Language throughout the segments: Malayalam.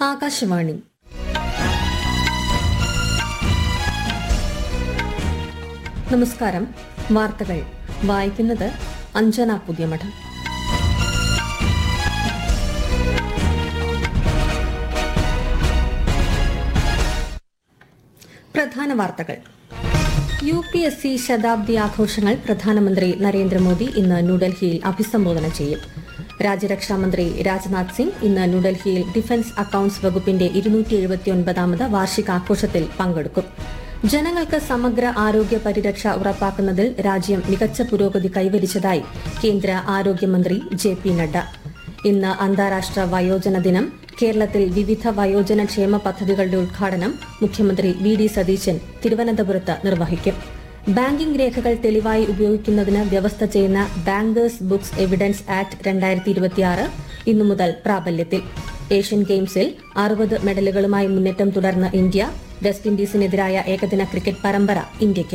ആകാശവാണി നമസ്കാരം വാർത്തകൾ വായിക്കുന്നത് അഞ്ജന പുതിയമഠം പ്രധാന വാർത്തകൾ യു പി എസ് സി ശതാബ്ദി ആഘോഷങ്ങൾ പ്രധാനമന്ത്രി നരേന്ദ്രമോദി ഇന്ന് ന്യൂഡൽഹിയിൽ അഭിസംബോധന ചെയ്യും രാജ്യരക്ഷാമന്ത്രി രാജ്നാഥ് സിംഗ് ഇന്ന് ന്യൂഡൽഹിയിൽ ഡിഫൻസ് അക്കൌണ്ട്സ് വകുപ്പിന്റെ ഇരുന്നൂറ്റി എഴുപത്തിയൊൻപതാമത് വാർഷികാഘോഷത്തിൽ പങ്കെടുക്കും ജനങ്ങൾക്ക് സമഗ്ര ആരോഗ്യ പരിരക്ഷ ഉറപ്പാക്കുന്നതിൽ രാജ്യം മികച്ച പുരോഗതി കൈവരിച്ചതായി കേന്ദ്ര ആരോഗ്യമന്ത്രി ജെ പി നഡ്ഡ ഇന്ന് അന്താരാഷ്ട്ര വയോജന ദിനം കേരളത്തിൽ വിവിധ വയോജന ക്ഷേമ പദ്ധതികളുടെ ഉദ്ഘാടനം മുഖ്യമന്ത്രി വി ഡി സതീശൻ തിരുവനന്തപുരത്ത് നിർവഹിക്കും ബാങ്കിംഗ് രേഖകൾ തെളിവായി ഉപയോഗിക്കുന്നതിന് വ്യവസ്ഥ ചെയ്യുന്ന ബാങ്കേഴ്സ് ബുക്സ് എവിഡൻസ് ആക്ട് രണ്ടായിരത്തി ഇരുപത്തിയാറ് ഇന്നു മുതൽ പ്രാബല്യത്തിൽ ഏഷ്യൻ ഗെയിംസിൽ അറുപത് മെഡലുകളുമായി മുന്നേറ്റം തുടർന്ന ഇന്ത്യ വെസ്റ്റ് ഇൻഡീസിനെതിരായ ഏകദിന ക്രിക്കറ്റ് പരമ്പര ഇന്ത്യയ്ക്ക്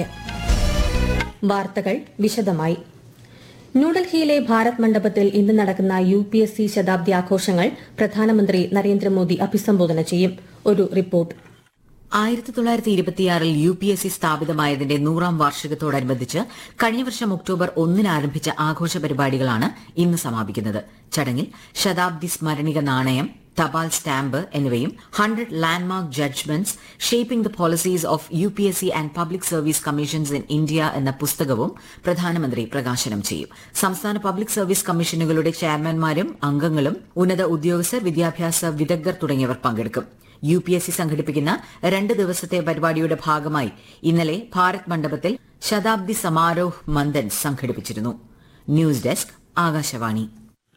വാർത്തകൾ വിശദമായി ന്യൂഡൽഹിയിലെ ഭാരത് മണ്ഡപത്തിൽ ഇന്ന് നടക്കുന്ന യു പി എസ് സി ശതാബ്ദി ആഘോഷങ്ങൾ പ്രധാനമന്ത്രി നരേന്ദ്രമോദി അഭിസംബോധന ചെയ്യും ഒരു റിപ്പോർട്ട് ആയിരത്തി തൊള്ളായിരത്തി ഇരുപത്തിയാറിൽ യു പി എസ് സി സ്ഥാപിതമായതിന്റെ നൂറാം വാർഷികത്തോടനുബന്ധിച്ച് കഴിഞ്ഞ വർഷം ഒക്ടോബർ ഒന്നിന് ആരംഭിച്ച ആഘോഷ പരിപാടികളാണ് ഇന്ന് സമാപിക്കുന്നത് ചടങ്ങിൽ ശതാബ്ദി സ്മരണിക നാണയം തപാൽ സ്റ്റാമ്പ് എന്നിവയും hundred landmark judgements shaping the policies of U P S C and public service commissions in India എന്ന പുസ്തകവും പ്രധാനമന്ത്രി പ്രകാശനം ചെയ്യും സംസ്ഥാന പബ്ലിക് സർവീസ് കമ്മീഷനുകളുടെ ചെയർമാൻമാരും അംഗങ്ങളും ഉന്നത ഉദ്യോഗസ്ഥർ വിദ്യാഭ്യാസ വിദഗ്ധർ തുടങ്ങിയവർ പങ്കെടുക്കും യു പി എസ് സി സംഘടിപ്പിക്കുന്ന രണ്ട് ദിവസത്തെ പരിപാടിയുടെ ഭാഗമായി ഇന്നലെ ഭാരത് മണ്ഡപത്തിൽ ശതാബ്ദി സമാരോഹ് മന്ദൻ സംഘടിപ്പിച്ചിരുന്നു ന്യൂസ് ഡെസ്ക് ആകാശവാണി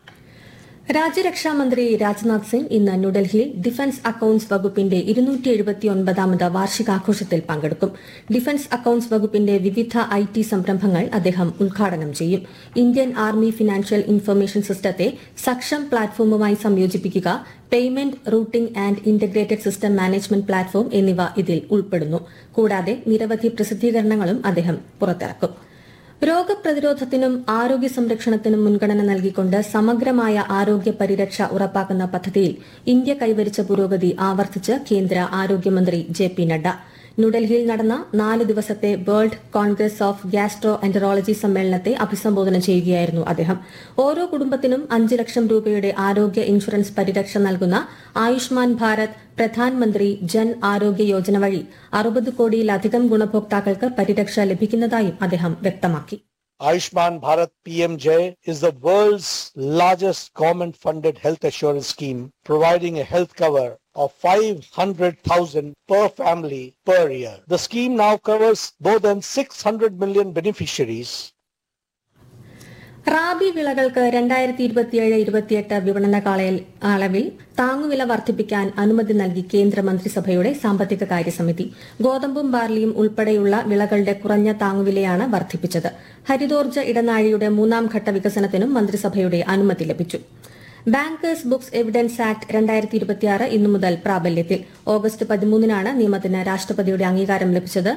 രാജ്യരക്ഷാമന്ത്രി രാജ്നാഥ് സിംഗ് ഇന്ന് ന്യൂഡൽഹിയിൽ ഡിഫൻസ് അക്കൌണ്ട്സ് വകുപ്പിന്റെ ഇരുന്നൂറ്റി എഴുപത്തിയൊൻപതാമത് വാർഷികാഘോഷത്തിൽ പങ്കെടുക്കും ഡിഫൻസ് അക്കൌണ്ട്സ് വകുപ്പിന്റെ വിവിധ ഐ ടി സംരംഭങ്ങൾ അദ്ദേഹം ഉദ്ഘാടനം ചെയ്യും ഇന്ത്യൻ ആർമി ഫിനാൻഷ്യൽ ഇൻഫർമേഷൻ സിസ്റ്റത്തെ സക്ഷം പ്ലാറ്റ്ഫോമുമായി സംയോജിപ്പിക്കുക payment routing and integrated system management platform എന്നിവ ഇതിൽ ഉൾപ്പെടുന്നു കൂടാതെ നിരവധി പ്രസിദ്ധീകരണങ്ങളും അദ്ദേഹം പുറത്തിറക്കും രോഗപ്രതിരോധത്തിനും ആരോഗ്യ സംരക്ഷണത്തിനും മുൻഗണന നൽകിക്കൊണ്ട് സമഗ്രമായ ആരോഗ്യ പരിരക്ഷ ഉറപ്പാക്കുന്ന പദ്ധതിയിൽ ഇന്ത്യ കൈവരിച്ച പുരോഗതി ആവർത്തിച്ച് കേന്ദ്ര ആരോഗ്യമന്ത്രി ജെ പി നഡ്ഡ ന്യൂഡൽഹിയിൽ നടന്ന നാല് ദിവസത്തെ world congress of gastroenterology സമ്മേളനത്തെ അഭിസംബോധന ചെയ്യുകയായിരുന്നു അദ്ദേഹം ഓരോ കുടുംബത്തിനും അഞ്ച് ലക്ഷം രൂപയുടെ ആരോഗ്യ ഇൻഷുറൻസ് പരിരക്ഷ നൽകുന്ന ആയുഷ്മാൻ ഭാരത് പ്രധാൻമന്ത്രി ജൻ ആരോഗ്യ യോജന വഴി അറുപത് കോടിയിലധികം ഗുണഭോക്താക്കൾക്ക് പരിരക്ഷ ലഭിക്കുന്നതായും അദ്ദേഹം വ്യക്തമാക്കി Ayushman Bharat PMJ is the world's largest government funded health assurance scheme, providing a health cover of 500,000 per family per year. The scheme now covers more than 600 million beneficiaries. Rabi വിളകൾക്ക് രണ്ടായിരത്തി ഇരുപത്തിയേഴ് ഇരുപത്തിയെട്ട് വിപണന കാലയ- അളവിൽ താങ്ങുവില വർദ്ധിപ്പിക്കാൻ അനുമതി നൽകി കേന്ദ്ര മന്ത്രിസഭയുടെ സാമ്പത്തിക കാര്യസമിതി ഗോതമ്പും ബാർലിയും ഉൾപ്പെടെയുള്ള വിളകളുടെ കുറഞ്ഞ താങ്ങുവിലയാണ് വർദ്ധിപ്പിച്ചത് ഹരിതോർജ്ജ ഇടനാഴിയുടെ മൂന്നാം ഘട്ട വികസനത്തിനും മന്ത്രിസഭയുടെ അനുമതി ലഭിച്ചു ബാങ്കേഴ്സ് ബുക്സ് എവിഡൻസ് ആക്ട് രണ്ടായിരത്തി ഇരുപത്തിയാറ് ഇന്നു മുതൽ പ്രാബല്യത്തിൽ ഓഗസ്റ്റ് പതിമൂന്നിനാണ് നിയമത്തിന് രാഷ്ട്രപതിയുടെ അംഗീകാരം ലഭിച്ചത്